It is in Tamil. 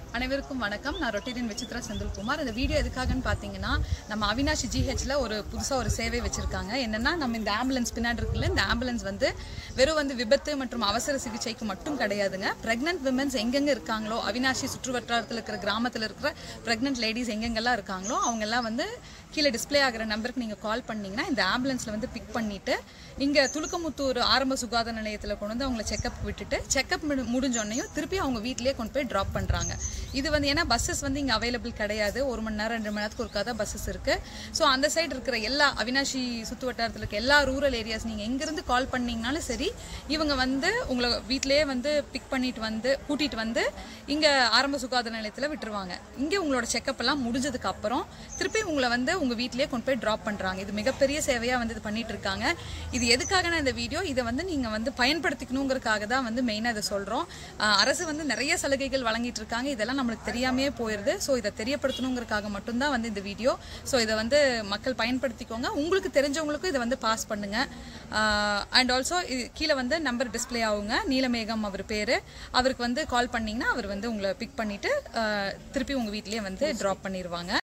அனைவருக்கும் வணக்கம் நான் ரொட்டேரியன் விசித்ரா செந்தில்குமார் இந்த வீடியோ எதுக்காகன்னு பார்த்தீங்கன்னா நம்ம அவினாஷி ஜிஹெச்ல ஒரு புதுசாக ஒரு சேவை வச்சிருக்காங்க என்னன்னா நம்ம இந்த ஆம்புலன்ஸ் பின்னாடி இருக்குல்ல இந்த ஆம்புலன்ஸ் வந்து வெறும் வந்து விபத்து மற்றும் அவசர சிகிச்சைக்கு மட்டும் கிடையாதுங்க பிரெக்னென்ட் விமன்ஸ் எங்கெங்க இருக்காங்களோ அவினாஷி சுற்று வட்டாரத்தில் இருக்கிற கிராமத்தில் இருக்கிற பிரெக்னென்ட் லேடிஸ் எங்கெங்கெல்லாம் இருக்காங்களோ அவங்கெல்லாம் வந்து கீழே டிஸ்ப்ளே ஆகிற நம்பருக்கு நீங்கள் கால் பண்ணீங்கன்னா இந்த ஆம்புலன்ஸில் வந்து பிக் பண்ணிட்டு இங்கே துலுக்கமுத்தூர் ஆரம்ப சுகாதார நிலையத்தில் கொண்டு வந்து அவங்கள செக்கப் விட்டுட்டு செக்கப் முடிஞ்சோடனையும் திருப்பி அவங்க வீட்டிலேயே கொண்டு போய் ட்ராப் பண்ணுறாங்க இது வந்து ஏன்னா பஸ்ஸஸ் வந்து இங்கே அவைலபிள் கிடையாது ஒரு மணி நேரம் ரெண்டு மணி நேரத்துக்கு ஒருக்கா தான் பஸ்ஸஸ் இருக்குது ஸோ அந்த சைடு இருக்கிற எல்லா அவினாஷி சுற்று வட்டாரத்தில் இருக்க எல்லா ரூரல் ஏரியாஸ் நீங்கள் எங்கேருந்து கால் பண்ணீங்கனாலும் சரி இவங்க வந்து உங்களை வீட்டிலேயே வந்து பிக் பண்ணிட்டு வந்து கூட்டிகிட்டு வந்து இங்கே ஆரம்ப சுகாதார நிலையத்தில் விட்டுருவாங்க இங்கே உங்களோட செக்கப் எல்லாம் முடிஞ்சதுக்கு அப்புறம் திருப்பி உங்களை வந்து உங்கள் வீட்டிலேயே கொண்டு போய் ட்ராப் பண்ணுறாங்க இது மிகப்பெரிய சேவையாக வந்து இது பண்ணிட்டு இருக்காங்க இது எதுக்காக நான் இந்த வீடியோ இதை வந்து நீங்கள் வந்து பயன்படுத்திக்கணுங்கிறதுக்காக தான் வந்து மெயினாக இதை சொல்கிறோம் அரசு வந்து நிறைய சலுகைகள் வழங்கிட்டு இருக்காங்க இதெல்லாம் நம்மளுக்கு தெரியாமையே போயிடுது ஸோ இதை தெரியப்படுத்தணுங்கிறதுக்காக மட்டும்தான் வந்து இந்த வீடியோ ஸோ இதை வந்து மக்கள் பயன்படுத்திக்கோங்க உங்களுக்கு தெரிஞ்சவங்களுக்கும் இதை வந்து பாஸ் பண்ணுங்க அண்ட் ஆல்சோ கீழே வந்து நம்பர் டிஸ்ப்ளே ஆகுங்க நீலமேகம் அவர் பேர் அவருக்கு வந்து கால் பண்ணீங்கன்னா அவர் வந்து உங்களை பிக் பண்ணிட்டு ஆஹ் திருப்பி உங்கள் வீட்லேயே வந்து ட்ராப் பண்ணிடுவாங்க